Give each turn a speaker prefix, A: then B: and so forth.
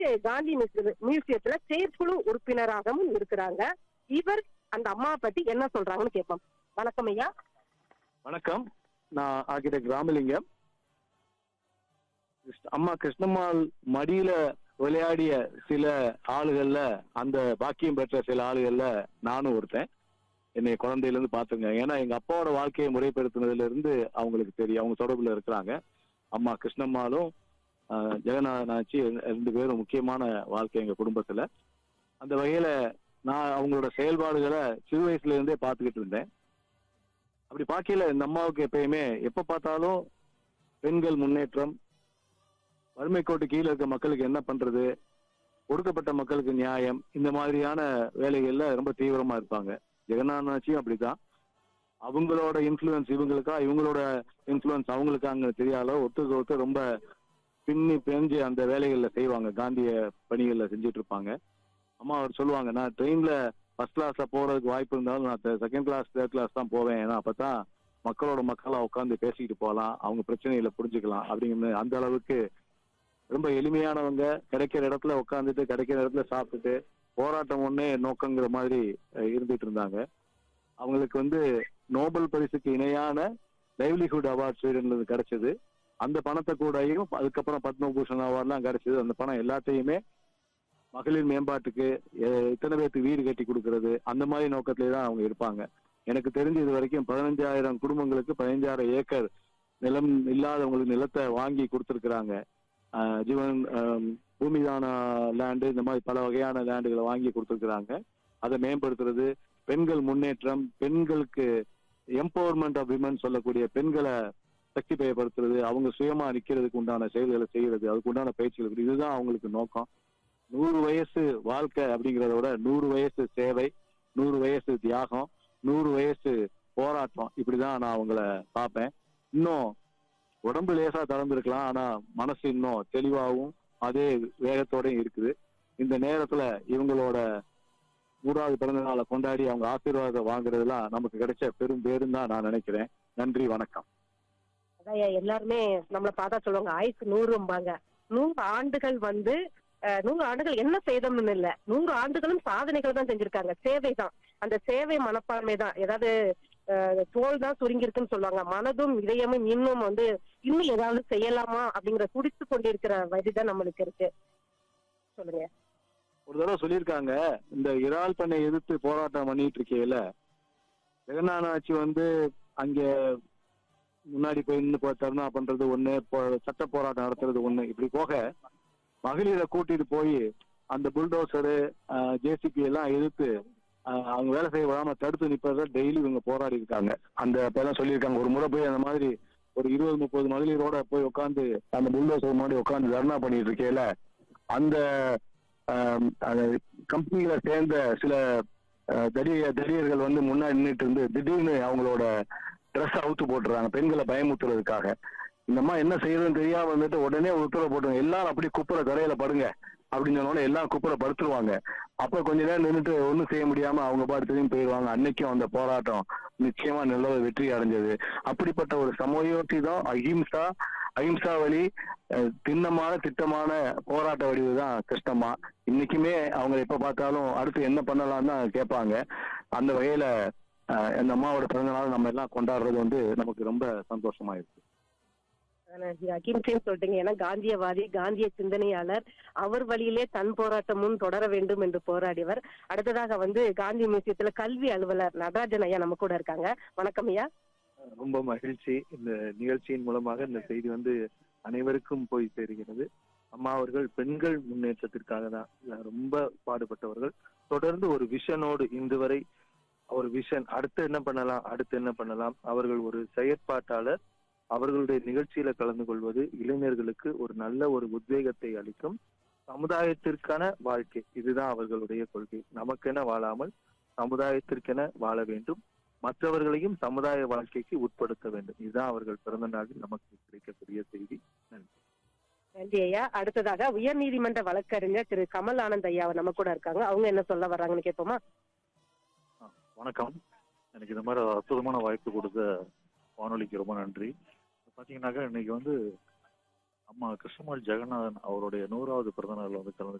A: காந்தி மியூசி- மியூசியத்துல செயற்குழு உறுப்பினராகவும் இருக்கிறாங்க இவர் அந்த அம்மாவை பத்தி என்ன சொல்றாங்கன்னு கேட்போம் வணக்கம் ஐயா
B: வணக்கம் நான் ஆர்கிடெக்ட் ராமலிங்கம் கிருஷ்ண- அம்மா கிருஷ்ணம்மாள் மடியில விளையாடிய சில ஆளுகள்ல அந்த பாக்கியம் பெற்ற சில ஆளுகள்ல நானும் ஒருத்தன் என்னை குழந்தையில இருந்து பாத்துங்க ஏன்னா எங்க அப்பாவோட வாழ்க்கையை முறைப்படுத்தினதுல இருந்து அவங்களுக்கு தெரியும் அவங்க தொடர்புல இருக்கிறாங்க அம்மா கிருஷ்ணம்மாளும் ஆஹ், ஜெகநாதனாச்சி ரெண்டு பேரும் முக்கியமான வாழ்க்கை எங்க குடும்பத்துல அந்த வகையில நான் அவங்களோட செயல்பாடுகளை சிறு வயசுல இருந்தே பார்த்துக்கிட்டு இருந்தேன் அப்படி பார்க்கல இந்த அம்மாவுக்கு எப்பயுமே எப்ப பார்த்தாலும் பெண்கள் முன்னேற்றம் வறுமை கோட்டு கீழே இருக்க மக்களுக்கு என்ன பண்றது ஒடுக்கப்பட்ட மக்களுக்கு நியாயம் இந்த மாதிரியான வேலைகள்ல ரொம்ப தீவிரமா இருப்பாங்க ஜெகநாதனாச்சியும் அப்படிதான் அவங்களோட இன்ஃப்ளூயன்ஸ் இவங்களுக்கா இவங்களோட இன்ஃப்ளூயன்ஸ் அவங்களுக்காங்க தெரியாத ஒருத்தருக்கு ஒருத்தர் ரொம்ப பின்னி பிணைஞ்சு அந்த வேலைகள்ல செய்வாங்க காந்திய பணிகள்ல செஞ்சுட்டு இருப்பாங்க அம்மா அவர் சொல்லுவாங்க நான் ட்ரெயின்ல ஃபர்ஸ்ட் கிளாஸ்ல போறதுக்கு வாய்ப்பு இருந்தாலும் நான் செகண்ட் கிளாஸ் தேர்ட் கிளாஸ் தான் போவேன் ஏன்னா அப்பதான் மக்களோட மக்களா உட்காந்து பேசிக்கிட்டு போகலாம் அவங்க பிரச்சனைகளை புரிஞ்சுக்கலாம் அப்படிங்கிற அந்த அளவுக்கு ரொம்ப எளிமையானவங்க கிடைக்கிற இடத்துல உட்காந்துட்டு கிடைக்கிற இடத்துல சாப்பிட்டுட்டு போராட்டம் ஒண்ணே நோக்கங்கிற மாதிரி அஹ், இருந்துட்டு இருந்தாங்க அவங்களுக்கு வந்து நோபல் பரிசுக்கு இணையான லைவ்லிஹுட் அவார்ட் ஸ்வீடன்ல கிடைச்சது அந்த பணத்தை கூடயும் அதுக்கப்புறம் பத்மபூஷன் அவார்ட்லாம் கிடைச்சது அந்த பணம் எல்லாத்தையுமே மகளிர் மேம்பாட்டுக்கு எ- இத்தனை பேருக்கு வீடு கட்டி கொடுக்கறது அந்த மாதிரி நோக்கத்திலே தான் அவங்க இருப்பாங்க எனக்கு தெரிஞ்சு இது வரைக்கும் பதினஞ்சாயிரம் குடும்பங்களுக்கு பதினஞ்சாயிரம் ஏக்கர் நிலம் இல்லாதவங்களுக்கு நிலத்தை வாங்கி கொடுத்துருக்குறாங்க ஜீவன் ஆம், பூமிதான லேண்டு இந்த மாதிரி பல வகையான லேண்டுகளை வாங்கி கொடுத்துருக்குறாங்க அதை மேம்படுத்துறது பெண்கள் முன்னேற்றம் பெண்களுக்கு எம்பவர்மெண்ட் ஆஃப் விமன் சொல்லக்கூடிய பெண்களை சக்தி பயப்படுத்துறது அவங்க சுயமா நிக்கிறதுக்கு உண்டான செயல்களை செய்யறது அதுக்கு உண்டான பயிற்சிகள் கொடுக்குறது. இதுதான் அவங்களுக்கு நோக்கம் நூறு வயசு வாழ்க்கை அப்படிங்கிறத விட நூறு வயசு சேவை நூறு வயசு தியாகம் நூறு வயசு போராட்டம் இப்படிதான் நான் அவங்கள பார்ப்பேன் இன்னும் உடம்பு லேசா தளர்ந்திருக்கலாம் ஆனா மனசு இன்னும் தெளிவாகவும் அதே வேகத்தோடயும் இருக்குது இந்த நேரத்துல இவங்களோட மூணாவது பிறந்த நாளை கொண்டாடி அவங்க ஆசீர்வாதம் வாங்குறதுலாம் நமக்கு கிடைச்ச பெரும் பேரும் தான் நான் நினைக்கிறேன் நன்றி வணக்கம்
A: அதான் ஐயா, எல்லாருமே நம்மள பார்த்தா சொல்லுவாங்க ஆயுசு நூறும்பாங்க நூறு ஆண்டுகள் வந்து அஹ், நூறு ஆண்டுகள் என்ன செய்தோம்னு இல்ல நூறு ஆண்டுகளும் சாதனைகள் தான் செஞ்சிருக்காங்க சேவை தான் அந்த சேவை மனப்பான்மை தான் ஏதாவது அஹ், தோல் தான் சுருங்கிருக்குன்னு சொல்லுவாங்க மனதும் இதயமும் இன்னும் வந்து இன்னும் ஏதாவது செய்யலாமா அப்படிங்கிற துடித்து கொண்டிருக்கிற வயதுதான் நம்மளுக்கு இருக்கு சொல்லுங்க
B: ஒரு தடவை சொல்லியிருக்காங்க இந்த இறால் பண்ணை எதிர்த்து போராட்டம் பண்ணிட்டு இருக்கையில ஜெகநாதனாச்சி வந்து அங்க முன்னாடி போய் நின்று போ- தர்ணா பண்றது ஒண்ணு போ- சட்ட போராட்டம் நடத்துறது ஒண்ணு இப்படி போக மகளிரை கூட்டிட்டு போய் அந்த புல்டோசரு ஜேசிபி எல்லாம் எதிர்த்து ஆஹ், அவங்க வேலை செய்ய விடாம தடுத்து நிப்பதை டெய்லி இவங்க போராடி இருக்காங்க அந்த அப்பெல்லாம் சொல்லியிருக்காங்க ஒரு முறை போய் அந்த மாதிரி ஒரு இருபது முப்பது மகளிரோட போய் உட்காந்து அந்த புல்டோசர் முன்னாடி உட்காந்து தர்ணா பண்ணிட்டு இருக்கையில அந்த ஆம், அந்த கம்பெனியில சேர்ந்த சில அஹ், தடிய தடியர்கள் வந்து முன்னாடி நின்றுட்டு இருந்து திடீர்னு அவங்களோட ட்ரெஸ் அவுத்து போட்டுறாங்க பெண்களை பயமுத்துறதுக்காக இந்த அம்மா என்ன செய்யறதுன்னு தெரியாம வந்துட்டு உடனே ஒரு உத்தரவு போட்டுருங்க எல்லாரும் அப்படியே குப்புற தரையில படுங்க அப்படின்னு சொன்னோட எல்லாம் குப்புற படுத்துருவாங்க அப்ப கொஞ்ச நேரம் நின்றுட்டு ஒண்ணும் செய்ய முடியாம அவங்க பாட்டு திரும்பி போயிடுவாங்க அன்னைக்கும் அந்த போராட்டம் நிச்சயமா நல்ல ஒரு வெற்றி அடைஞ்சது அப்படிப்பட்ட ஒரு சமயோட்டி தான் அஹிம்சா அஹிம்சா வழி அஹ், திண்ணமான திட்டமான போராட்ட வடிவு தான் கிருஷ்ணம்மா இன்னைக்குமே அவங்க எப்ப பார்த்தாலும் அடுத்து என்ன பண்ணலாம் தான் கேட்பாங்க அந்த வகையில அஹ், அந்த அம்மாவோட பிறந்த நாள் நம்ம எல்லாம் கொண்டாடுறது வந்து நமக்கு ரொம்ப சந்தோஷமா இருக்கு
A: அகிம்சைன்னு சொல்லிட்டீங்க ஏன்னா காந்தியவாதி காந்திய சிந்தனையாளர் அவர் வழியிலே தன் போராட்டமும் தொடர வேண்டும் என்று போராடியவர் அடுத்ததாக வந்து காந்தி மியூசியத்துல கல்வி அலுவலர் நடராஜன் ஐயா நம்ம கூட இருக்காங்க வணக்கம் ஐயா
C: ரொம்ப மகிழ்ச்சி இந்த நிகழ்ச்சியின் மூலமாக இந்த செய்தி வந்து அனைவருக்கும் போய் சேருகிறது அம்மா அவர்கள் பெண்கள் முன்னேற்றத்திற்காக தான் ரொம்ப பாடுபட்டவர்கள் தொடர்ந்து ஒரு விஷனோடு இன்று வரை ஒரு விஷன் அடுத்து என்ன பண்ணலாம் அடுத்து என்ன பண்ணலாம் அவர்கள் ஒரு செயற்பாட்டாளர் அவர்களுடைய நிகழ்ச்சியில கலந்து கொள்வது இளைஞர்களுக்கு ஒரு நல்ல ஒரு உத்வேகத்தை அளிக்கும் சமுதாயத்திற்கான வாழ்க்கை இதுதான் அவர்களுடைய கொள்கை நமக்கென வாழாமல் சமுதாயத்திற்கென வாழ வேண்டும் மற்றவர்களையும் சமுதாய வாழ்க்கைக்கு உட்படுத்த வேண்டும் இதுதான் அவர்கள் பிறந்த நாளில் நமக்கு கிடைக்கக்கூடிய செய்தி நன்றி
A: நன்றி ஐயா அடுத்ததாக உயர்நீதிமன்ற வழக்கறிஞர் திரு கமல் ஆனந்த் ஐயா நம்ம கூட இருக்காங்க அவங்க என்ன சொல்ல வர்றாங்கன்னு கேட்போமா
D: வணக்கம் எனக்கு இந்த மாதிரி ஒரு அற்புதமான வாய்ப்பு கொடுத்த வானொலிக்கு ரொம்ப நன்றி பாத்தீங்கன்னாக்கா இன்னைக்கு வந்து அம்மா கிருஷ்ணமால் ஜெகநாதன் அவருடைய நூறாவது பிறந்த நாள்ல வந்து கலந்து